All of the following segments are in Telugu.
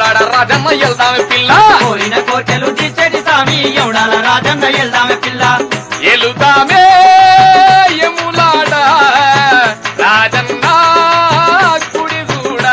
ఎవలాడ రాజన్న వెళ్దామే పిల్ల కోరిన కోర్కెలు తీర్చేటి స్వామి ఎవడాల రాజన్న వెళ్దామే పిల్ల ఎలుదామే ఎములాడ రాజన్న కుడి చూడా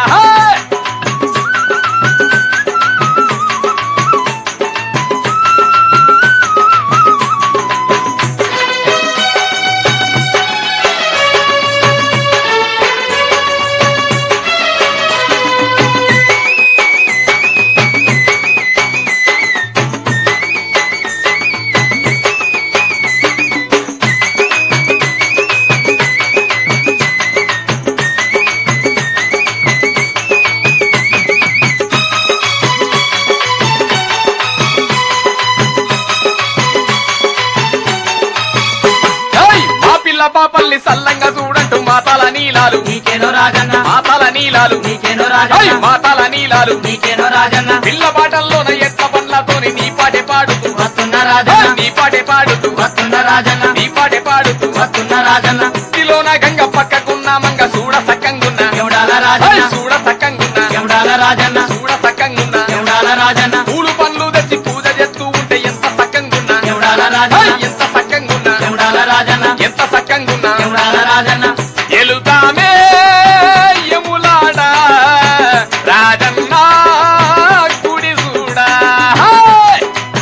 ఏయ్, మా పిల్ల పాపల్ని సల్లంగా చూడంటూ మాతాల నీలాలు నీకేనో రాజన్న మాతాల నీలాలు నీకేనో ఏయ్, రాజన్న మాతాల నీలాలు నీకేనో రాజన్న పిల్ల పాటల్లోన ఎట్ల పండ్లతోని నీ పాటే పాడుతూ వస్తున్న ఏయ్, రాజన్న నీ పాటే పాడుతూ వస్తున్న రాజన్న నీ పాటే పాడుతూ వస్తున్న రాజన్న భక్తిలోన గంగ పక్కకున్నా మంగ చూడ సక్కంగున్నా ఎవడాల ఏయ్, రాజన్న చూడ సక్కంగున్నా ఎవడాల రాజన్న చూడ సక్కంగున్నా ఎవడాల రాజన్న పూలు పండ్లు తెచ్చి పూజ చేస్తూ ఉంటే ఎంత సక్కంగున్నా ఎవడాల ఏయ్, రాజన్న ఎంత సక్కంగున్నా ఎవడాల రాజన్న ఎంత సక్కంగున్నా ఎవడాల రాజన్న ఎలుతామే యములాడ రాజన్న గుడి చూడా హాయ్!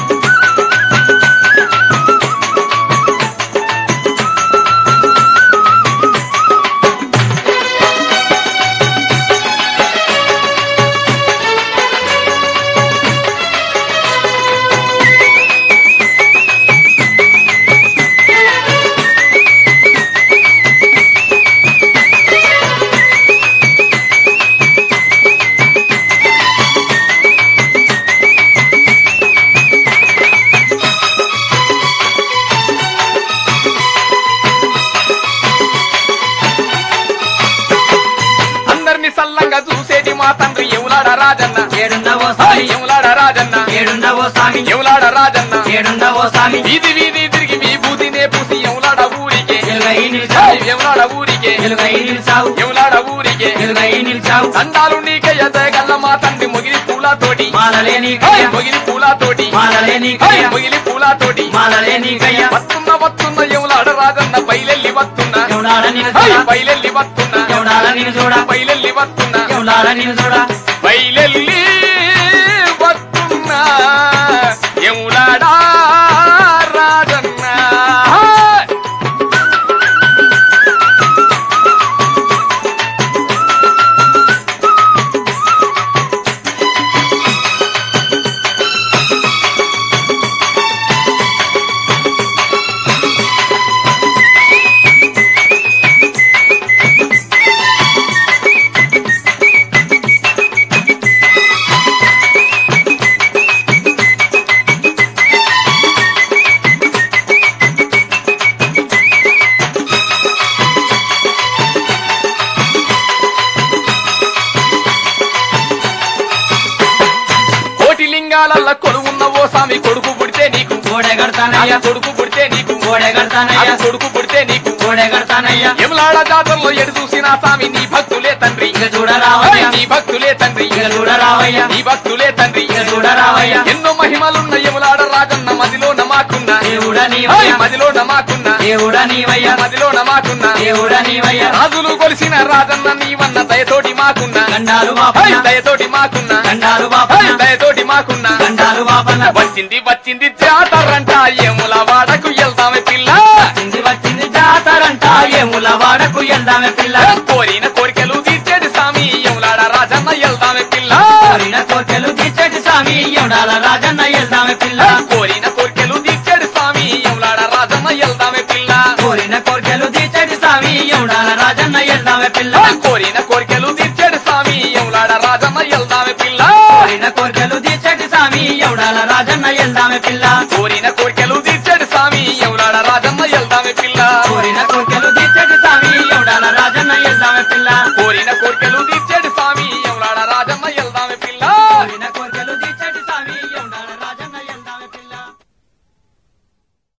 అందరిని సల్లంగా చూసేటి మా తండ్రి ఎవలాడ రాజన్న ఏడుండవో హాయ్! స్వామి ఎవలాడ రాజన్న ఏడుండవో స్వామి ఎవలాడ రాజన్న ఏడుండవో స్వామి వీధి వీధి తిరిగి విభూతినే పూసి ఎవలాడ ఊరికే వెలుగై హాయ్! నిలిచావు ఎవలాడ ఊరికే వెలుగై నిలిచావు ఎవలాడ ఊరికే వెలుగై నిలిచావు దండాలు నీకే ఎదగల్ల మా తండ్రి మొగిలి పూలతోటి మాలలే నీ హాయ్! కయ్య మొగిలి పూలతోటి మాలలే నీ హాయ్! కయ్య మొగిలి పూలతోటి మాలలే నీ కయ్య వస్తున్న వస్తున్న ఎవలాడ రాజన్న బయలెల్లి వస్తున్నా ఎవడాల నిన్ను హాయ్! చూడ బయలెల్లి వస్తున్నా ఎవడాల నిన్ను చూడ బయలెల్లి వస్తున్నా ఎవడాల నిన్ను చూడ బయలెల్లి వస్తున్నా ఎములాడా రాజన్న హాయ్! కోటి లింగాలల్ల కొలువున్న ఓ స్వామి కొడుకు పుడితే నీకు గోడె అది కడతానయ్యా కొడుకు పుడితే నీకు గోడె అది కడతానయ్యా కొడుకు పుడితే నీకు గోడె కడతానయ్యా ఎములాడ జాతరలో ఎడు చూసిన స్వామి నీ భక్తులే తండ్రి ఇక చూడరావయ్యా నీ భక్తులే తండ్రి ఇక చూడరావయ్యా నీ భక్తులే తండ్రి ఇక చూడరావయ్యా ఎన్నో మహిమలున్న యములాడ రాజన్న మదిలో నమాకున్న దేవుడా ఏయ్, నీవయ్యా మదిలో నమాకున్న దేవుడా నీవయ్యా మదిలో నమాకున్న దేవుడా నీవయ్యా రాజులు కొలిసిన రాజన్న నీవన్న దయతోటి మాకున్న గండాలు ఏయ్, బాపన్న దయతోటి మాకున్న గండాలు ఏయ్, బాపన్న దయతోటి మాకున్న గండాలు బాపన్న వచ్చింది వచ్చింది జాతరంట యముల వాడకు వెళ్దామే పిల్ల వచ్చింది వచ్చింది జాతరంట ఏముల వాడకు వెళ్దామే పిల్ల కోరిన కోరికలు తీర్చేది స్వామి యములాడ రాజన్న వెళ్దామే పిల్ల కోరిన కోర్కెలు తీర్చేటి స్వామి ఎవడాల రాజన్న వెళ్దామే పిల్ల కోరిన కోరికలు తీర్చేది స్వామి యములాడ రాజన్న వెళ్దామే పిల్ల కోరిన కోర్కెలు తీర్చేటి స్వామి ఎవడాల రాజన్న వెళ్దామే పిల్ల కోరిన కోరికలు తీర్చేది